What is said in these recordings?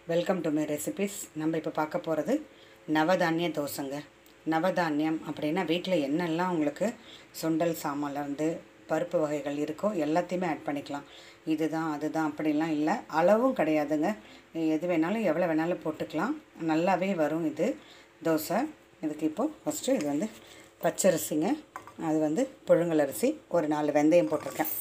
welcome to my recipes நம்ம இப்போ பார்க்க போகிறது நவதானிய தோசைங்க நவதானியம் அப்படின்னா வீட்டில் என்னெல்லாம் உங்களுக்கு சுண்டல் சாமான்லேருந்து பருப்பு வகைகள் இருக்கோ எல்லாத்தையுமே ஆட் பண்ணிக்கலாம் இதுதான் அதுதான் அப்படிலாம் இல்லை அளவும் கிடையாதுங்க எது வேணாலும் எவ்வளோ வேணாலும் போட்டுக்கலாம் நல்லாவே வரும் இது தோசை இதுக்கு இப்போது ஃபஸ்ட்டு இது வந்து பச்சரிசிங்க அது வந்து புழுங்கல் அரிசி ஒரு நாலு வெந்தயம் போட்டிருக்கேன்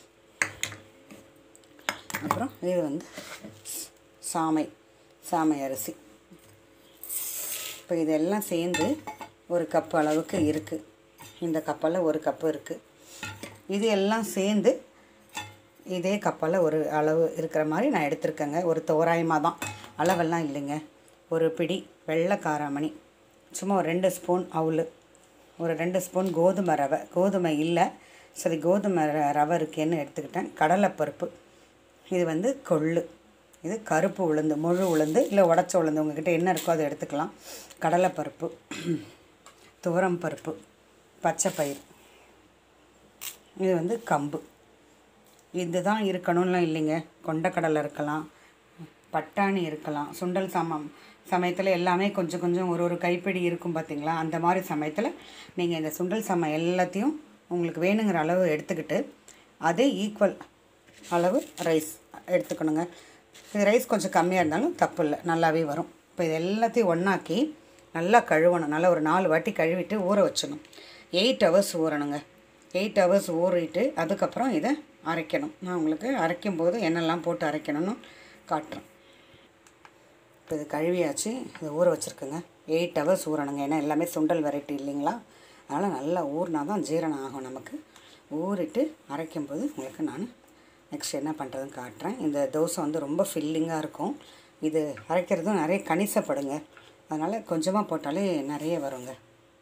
அப்புறம் இது வந்து சாமை சாமை அரிசி இப்போ இதெல்லாம் சேர்ந்து ஒரு கப் அளவுக்கு இருக்குது இந்த கப்பால் ஒரு கப்பு இருக்குது இது எல்லாம் சேர்ந்து இதே கப்பால் ஒரு அளவு இருக்கிற மாதிரி நான் எடுத்திருக்கேங்க ஒரு தோராயமாக தான் அளவெல்லாம் இல்லைங்க ஒரு பிடி வெள்ளை காராமணி சும்மா ஒரு ரெண்டு ஸ்பூன் அவுள் ஒரு ரெண்டு ஸ்பூன் கோதுமை ரவை கோதுமை இல்லை சரி கோதுமை ர- ரவை இருக்கேன்னு எடுத்துக்கிட்டேன் கடலைப்பருப்பு இது வந்து கொள்ளு இது கருப்பு உளுந்து முழு உளுந்து இல்லை உடச்ச உளுந்து உங்ககிட்ட என்ன இருக்கோ அதை எடுத்துக்கலாம் கடலைப்பருப்பு துவரம் பருப்பு பச்சை பயிர் இது வந்து கம்பு இதுதான் இருக்கணும்லாம் இல்லைங்க கொண்டக்கடலை இருக்கலாம் பட்டாணி இருக்கலாம் சுண்டல் சமம் சமயத்தில் எல்லாமே கொஞ்சம் கொஞ்சம் ஒரு ஒரு கைப்பிடி இருக்கும் பார்த்தீங்களா அந்த மாதிரி சமயத்தில் நீங்கள் இந்த சுண்டல் சமம் எல்லாத்தையும் உங்களுக்கு வேணுங்கிற அளவு எடுத்துக்கிட்டு அதே ஈக்குவல் அளவு ரைஸ் எடுத்துக்கணுங்க இது ரைஸ் கொஞ்சம் கம்மியாக இருந்தாலும் தப்பு இல்லை நல்லாவே வரும் இப்போ இது எல்லாத்தையும் ஒன்றாக்கி நல்லா கழுவணும் நல்லா ஒரு நாலு வாட்டி கழுவிட்டு ஊற வச்சிடணும் எயிட் ஹவர்ஸ் ஊறணுங்க எயிட் ஹவர்ஸ் ஊறிட்டு அதுக்கப்புறம் இதை அரைக்கணும் நான் உங்களுக்கு அரைக்கும் போது என்னெல்லாம் போட்டு அரைக்கணும்னு காட்டுறேன் இப்போ இது கழுவியாச்சு இதை ஊற வச்சுருக்குங்க எயிட் ஹவர்ஸ் ஊறணுங்க ஏன்னா எல்லாமே சுண்டல் வெரைட்டி இல்லைங்களா அதனால் நல்லா ஊறினா தான் ஜீரணம் ஆகும் நமக்கு ஊறிட்டு அரைக்கும்போது உங்களுக்கு நான் நெக்ஸ்ட் என்ன பண்ணுறதுன்னு காட்டுறேன் இந்த தோசை வந்து ரொம்ப ஃபில்லிங்காக இருக்கும் இது அரைக்கிறதும் நிறைய கணிசப்படுங்க அதனால் கொஞ்சமாக போட்டாலே நிறைய வருங்க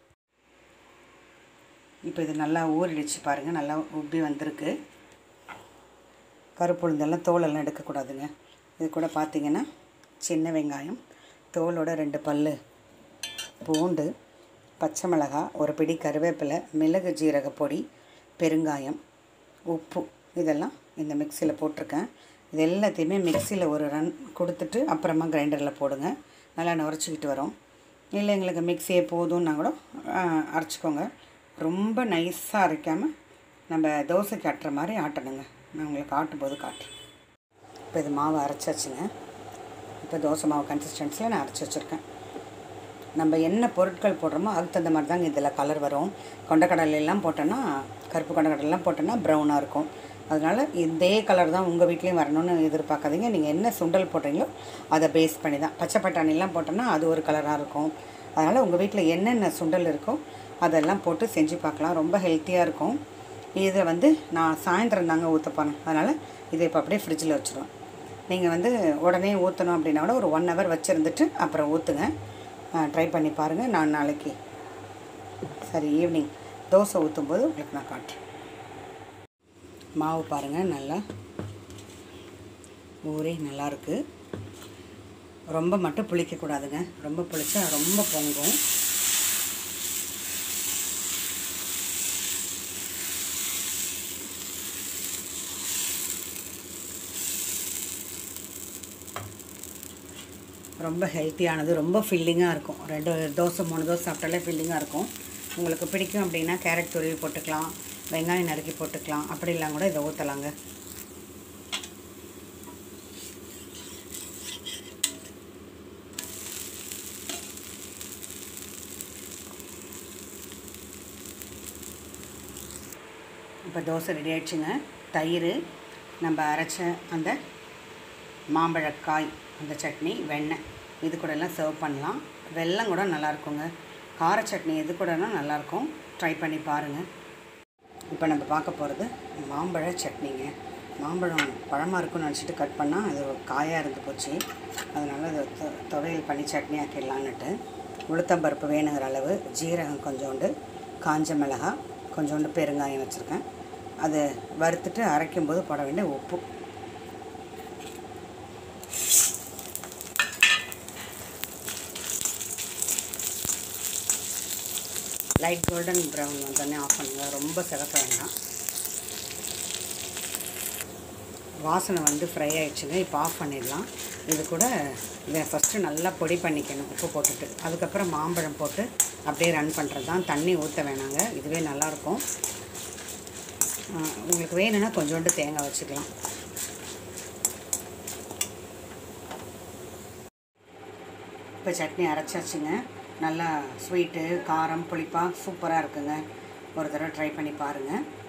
இப்போ இது நல்லா ஊறிடுச்சு பாருங்கள் நல்லா உப்பி வந்திருக்கு கருப்பு உளுந்தெல்லாம் தோலெல்லாம் எடுக்கக்கூடாதுங்க இது கூட பார்த்தீங்கன்னா சின்ன வெங்காயம் தோலோட ரெண்டு பல் பூண்டு பச்சை மிளகாய் ஒரு பிடி கருவேப்பிலை மிளகு ஜீரக பொடி பெருங்காயம் உப்பு இதெல்லாம் இந்த மிக்சியில் போட்டிருக்கேன் இது எல்லாத்தையுமே மிக்சியில் ஒரு ரன் கொடுத்துட்டு அப்புறமா கிரைண்டரில் போடுங்க நல்லா நுரைச்சிக்கிட்டு வரும் இல்லை எங்களுக்கு மிக்சியே போதும்னா கூட ஆ, அரைச்சிக்கோங்க ரொம்ப நைஸாக அரைக்காமல் நம்ம தோசைக்கு ஆட்டுற மாதிரி ஆட்டணுங்க நான் உங்களுக்கு ஆட்டும்போது காட்டுறேன் இப்போ இது மாவு அரைச்சாச்சுங்க இப்போ தோசை மாவு கன்சிஸ்டன்சியில் நான் அரைச்சி வச்சுருக்கேன் நம்ம என்ன பொருட்கள் போடுறோமோ அதுக்கு தகுந்த மாதிரி தாங்க இதில் கலர் வரும் கொண்டக்கடலை எல்லாம் போட்டோன்னா கருப்பு கொண்டக்கடலைலாம் போட்டோன்னா ப்ரௌனாக இருக்கும் அதனால் இதே கலர் தான் உங்கள் வீட்லேயும் வரணும்னு எதிர்பார்க்காதீங்க நீங்கள் என்ன சுண்டல் போடுறீங்களோ அதை பேஸ் பண்ணி தான் பச்சை பட்டாணிலாம் போட்டோன்னா அது ஒரு கலராக இருக்கும் அதனால் உங்கள் வீட்டில் என்னென்ன சுண்டல் இருக்கோ அதெல்லாம் போட்டு செஞ்சு பார்க்கலாம் ரொம்ப ஹெல்த்தியாக இருக்கும் இதை வந்து நான் சாயந்தரம் தாங்க ஊற்ற போனேன் அதனால் இதை இப்போ அப்படியே ஃப்ரிட்ஜில் வச்சுருவேன் நீங்கள் வந்து உடனே ஊற்றணும் அப்படின்னா கூட ஒரு ஒன் ஹவர் வச்சுருந்துட்டு அப்புறம் ஊற்றுங்க ட்ரை பண்ணி பாருங்கள் நான் நாளைக்கு சரி ஈவினிங் தோசை ஊற்றும்போது உங்களுக்கு நான் காட்டுறேன் மாவு பாருங்கள் நல்லா ஊரே நல்லாயிருக்கு ரொம்ப மட்டும் புளிக்கக்கூடாதுங்க ரொம்ப புளிச்சா ரொம்ப பொங்கும் ரொம்ப ஹெல்த்தியானது ரொம்ப ஃபில்லிங்காக இருக்கும் ரெண்டு தோசை மூணு தோசை சாப்பிட்டாலே ஃபில்லிங்காக இருக்கும் உங்களுக்கு பிடிக்கும் அப்படின்னா கேரட் துருவி போட்டுக்கலாம் வெங்காயம் நறுக்கி போட்டுக்கலாம் அப்படிலாம் கூட இதை ஊற்றலாங்க இப்போ தோசை ரெடி ஆயிடுச்சுங்க தயிர் நம்ம அரைச்ச அந்த மாம்பழக்காய் அந்த சட்னி வெண்ணெய் இது கூட எல்லாம் சர்வ் பண்ணலாம் வெல்லம் கூட நல்லா இருக்குங்க கார சட்னி எது கூடனா நல்லாயிருக்கும் ட்ரை பண்ணி பாருங்கள் இப்போ நம்ம பார்க்க போகிறது மாம்பழ சட்னிங்க மாம்பழம் பழமாக இருக்கும்னு நினச்சிட்டு கட் பண்ணால் அது காயாக இருந்து போச்சு அதனால் அதை தொ- துவையல் பண்ணி சட்னி ஆக்கிடலான்னுட்டு உளுத்தம்பருப்பு வேணுங்கிற அளவு ஜீரகம் கொஞ்சோண்டு காஞ்ச மிளகாய் கொஞ்சோண்டு பெருங்காயம் வச்சுருக்கேன் அதை வறுத்துட்டு அரைக்கும்போது போட வேண்டிய உப்பு லைட் கோல்டன் ப்ரௌன் வந்தோடனே ஆஃப் பண்ணுங்க ரொம்ப சிவக்க வேண்டாம் வாசனை வந்து ஃப்ரை ஆயிடுச்சுங்க இப்போ ஆஃப் பண்ணிடலாம் இது கூட இதை ஃபஸ்ட்டு நல்லா பொடி பண்ணிக்கணும் உப்பு போட்டுட்டு அதுக்கப்புறம் மாம்பழம் போட்டு அப்படியே ரன் பண்ணுறது தான் தண்ணி ஊற்ற வேணாங்க இதுவே நல்லாயிருக்கும் ஆஹ் உங்களுக்கு வேணும்னா கொஞ்சோண்டு தேங்காய் வச்சுக்கலாம் இப்போ சட்னி அரைச்சாச்சுங்க நல்லா ஸ்வீட்டு காரம் புளிப்பாக சூப்பராக இருக்குங்க ஒரு தடவை ட்ரை பண்ணி பாருங்கள்